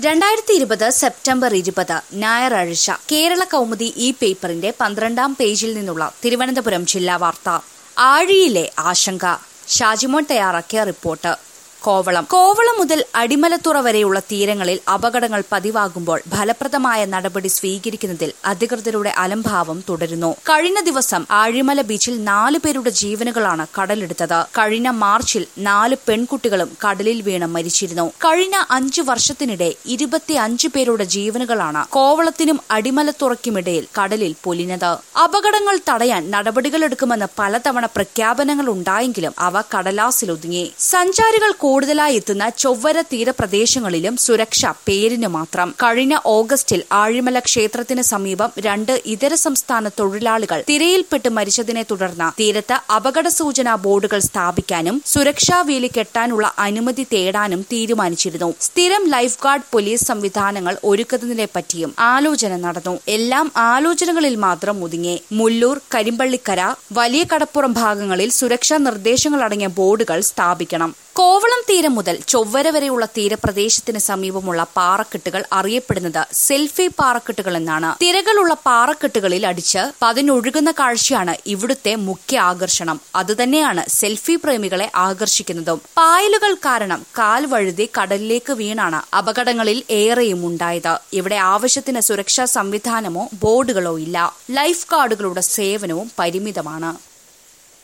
രണ്ടായിരത്തി ഇരുപത് സെപ്റ്റംബർ ഇരുപത് ഞായറാഴ്ച കേരള കൗമുദി ഈ പേപ്പറിന്റെ പന്ത്രണ്ടാം പേജിൽ നിന്നുള്ള തിരുവനന്തപുരം ജില്ലാ വാർത്ത ആഴിയിലെ ആശങ്ക ഷാജിമോൻ തയ്യാറാക്കിയ റിപ്പോർട്ട് കോവളം കോവളം മുതൽ അടിമലത്തുറ വരെയുള്ള തീരങ്ങളിൽ അപകടങ്ങൾ പതിവാകുമ്പോൾ ഫലപ്രദമായ നടപടി സ്വീകരിക്കുന്നതിൽ അധികൃതരുടെ അലംഭാവം തുടരുന്നു കഴിഞ്ഞ ദിവസം ആഴിമല ബീച്ചിൽ നാലു പേരുടെ ജീവനുകളാണ് കടലെടുത്തത് കഴിഞ്ഞ മാർച്ചിൽ നാല് പെൺകുട്ടികളും കടലിൽ വീണ് മരിച്ചിരുന്നു കഴിഞ്ഞ അഞ്ചു വർഷത്തിനിടെ ഇരുപത്തിയഞ്ചു പേരുടെ ജീവനുകളാണ് കോവളത്തിനും അടിമലത്തുറയ്ക്കുമിടയിൽ കടലിൽ പൊലിഞ്ഞത് അപകടങ്ങൾ തടയാൻ നടപടികളെടുക്കുമെന്ന് പലതവണ പ്രഖ്യാപനങ്ങൾ ഉണ്ടായെങ്കിലും അവ കടലാസിലൊതുങ്ങി സഞ്ചാരികൾ കൂടുതലായി എത്തുന്ന ചൊവ്വര തീരപ്രദേശങ്ങളിലും സുരക്ഷ പേരിന് മാത്രം കഴിഞ്ഞ ഓഗസ്റ്റിൽ ആഴിമല ക്ഷേത്രത്തിന് സമീപം രണ്ട് ഇതര സംസ്ഥാന തൊഴിലാളികൾ തിരയിൽപ്പെട്ട് മരിച്ചതിനെ തുടർന്ന് തീരത്ത് അപകട സൂചനാ ബോർഡുകൾ സ്ഥാപിക്കാനും സുരക്ഷാ വേലി കെട്ടാനുള്ള അനുമതി തേടാനും തീരുമാനിച്ചിരുന്നു സ്ഥിരം ലൈഫ് ഗാർഡ് പോലീസ് സംവിധാനങ്ങൾ ഒരുക്കുന്നതിനെ പറ്റിയും ആലോചന നടന്നു എല്ലാം ആലോചനകളിൽ മാത്രം ഒതുങ്ങി മുല്ലൂർ കരിമ്പള്ളിക്കര വലിയ കടപ്പുറം ഭാഗങ്ങളിൽ സുരക്ഷാ നിർദ്ദേശങ്ങൾ അടങ്ങിയ ബോർഡുകൾ സ്ഥാപിക്കണം കോവളം തീരം മുതൽ ചൊവ്വര വരെയുള്ള തീരപ്രദേശത്തിന് സമീപമുള്ള പാറക്കെട്ടുകൾ അറിയപ്പെടുന്നത് സെൽഫി പാറക്കെട്ടുകൾ എന്നാണ് തിരകളുള്ള പാറക്കെട്ടുകളിൽ അടിച്ച് പതിനൊഴുകുന്ന കാഴ്ചയാണ് ഇവിടുത്തെ മുഖ്യ ആകർഷണം അതുതന്നെയാണ് സെൽഫി പ്രേമികളെ ആകർഷിക്കുന്നതും പായലുകൾ കാരണം കാൽ വഴുതി കടലിലേക്ക് വീണാണ് അപകടങ്ങളിൽ ഏറെയും ഉണ്ടായത് ഇവിടെ ആവശ്യത്തിന് സുരക്ഷാ സംവിധാനമോ ബോർഡുകളോ ഇല്ല ലൈഫ് ഗാർഡുകളുടെ സേവനവും പരിമിതമാണ്